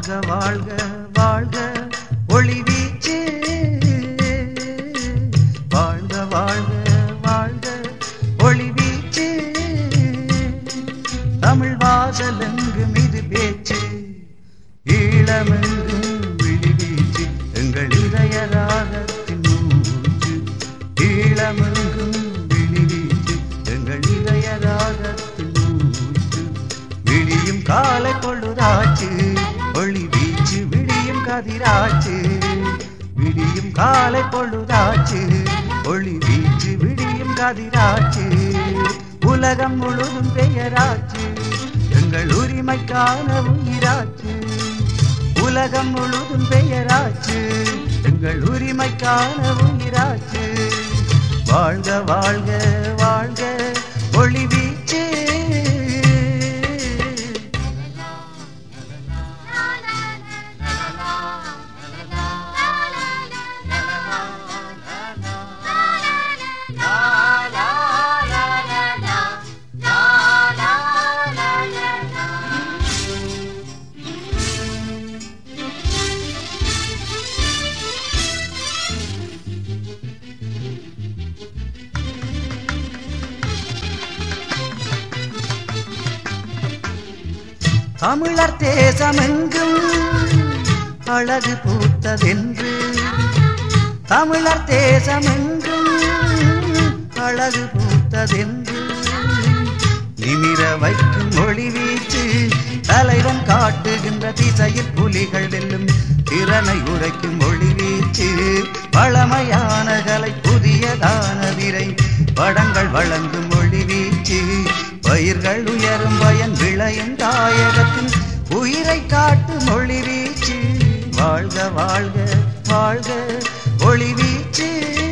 வாழ்க வாழ்க வாழ்க ஒளி வீச்சு வாழ்க வாழ்க வாழ்க ஒளி வீச்சு தமிழ் வாசலெங்கும் இது பேச்சு ஈழமெங்கும் விழி வீச்சு எங்கள் இதய ராகத்தின் மூச்சு ஈழமெங்கும் விழி வீச்சு எங்கள் இதய ராகத்தின் மூச்சு விடியும் காலை பொழுதாச்சு ஒளி வீச்சு விடியும் கதிராச்சு விடியும் காலை பொழுதாச்சு ஒளி வீச்சு விடியும் கதிராச்சு உலகம் முழுதும் பெயராச்சு எங்கள் உரிமைக்கான உயிராச்சு உலகம் முழுதும் பெயராச்சு எங்கள் உரிமைக்கான உயிராச்சு வாழ்க வாழ்க வாழ்க ஒளி வீச்சு தமிழர் தேசமெங்கும் அழகு பூத்ததென்று தமிழர் தேசமெங்கும் அழகு பூத்ததென்று நிமிர வைக்கும் ஒளி வீச்சு தலைவன் காட்டுகின்ற திசையில் புலிகள் வெல்லும் திறனை உரைக்கும் ஒளி வீச்சு பழமையான கலை புதியதான விரை படங்கள் வழங்கும் ஒளி வீச்சு பயிர்கள் உயரும் பயன் விளையும் தாயகத்தின் உயிரை காட்டும் ஒளி வீச்சு வாழ்க வாழ்க வாழ்க ஒளி வீச்சு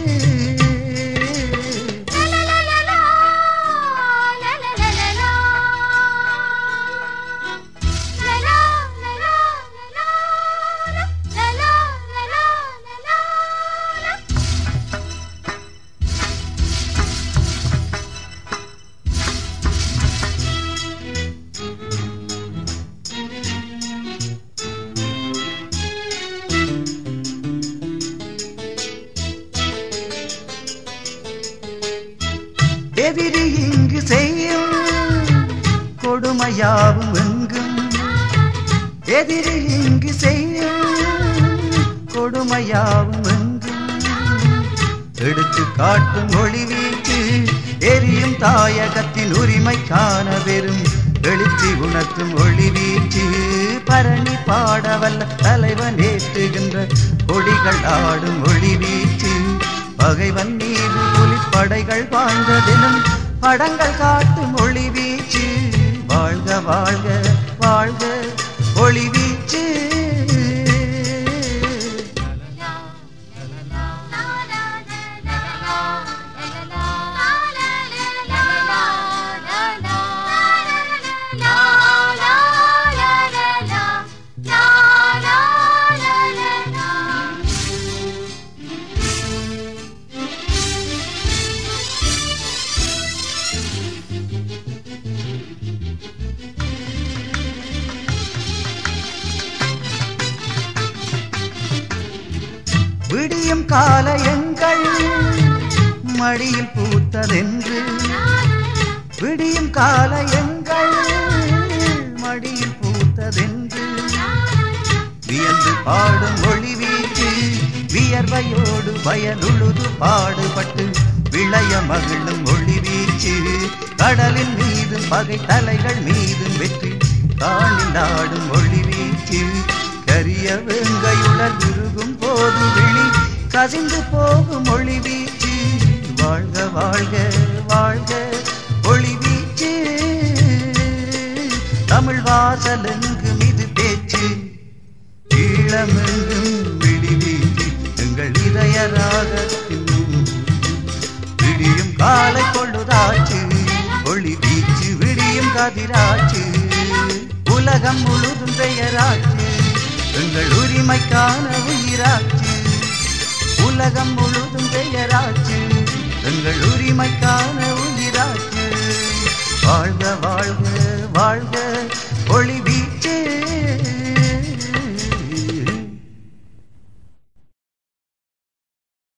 எதிரி இங்கு செய்யும் கொடுமையாவும் எங்கும் எதிரி இங்கு செய்யும் கொடுமையாவும் எங்கும் எடுத்து காட்டும் ஒளி வீச்சு எரியும் தாயகத்தின் உரிமை காண வெறும் எழுச்சி உணர்த்தும் ஒளி வீச்சு பரணி பாடவல்ல தலைவன் ஏற்றுகின்ற கொடிகள் ஆடும் ஒளி வீச்சு பகைவன் மீது புலிப்படைகள் வாழ்ந்ததினும் படங்கள் காட்டும் ஒளி வீச்சு வாழ்க வாழ்க வாழ்க ஒளி வீச்சு விடியும் கால எங்கள் மடியில் பூத்ததென்று விடியும் கால எங்கள் மடியில் பூத்ததென்று வியந்து பாடும் ஒளி வீச்சு வியர்வையோடு வயலுழுது பாடுபட்டு விளைய மகிழும் ஒளி வீச்சு கடலின் மீதும் பகை தலைகள் மீதும் வெற்றி காணில் ஆடும் ஒளி வீச்சு கரிய வேங்கையுடன் விருகும் போது விழி கசிந்து போகும் ஒளி வீச்சு வாழ்க வாழ்க வாழ்க ஒளி வீச்சு தமிழ் வாசலெங்கும் இது பேச்சு ஈழமெங்கும் விழி வீச்சு எங்கள் இதய ராகத்தின் விடியும் காலை பொழுதாச்சு ஒளி வீச்சு விடியும் கதிராச்சு உலகம் முழுதும் பெயராச்சு எங்கள் உரிமைக்கான உயிராச்சு உலகம் முழுதும் பெயராச்சு எங்கள் உரிமைக்கான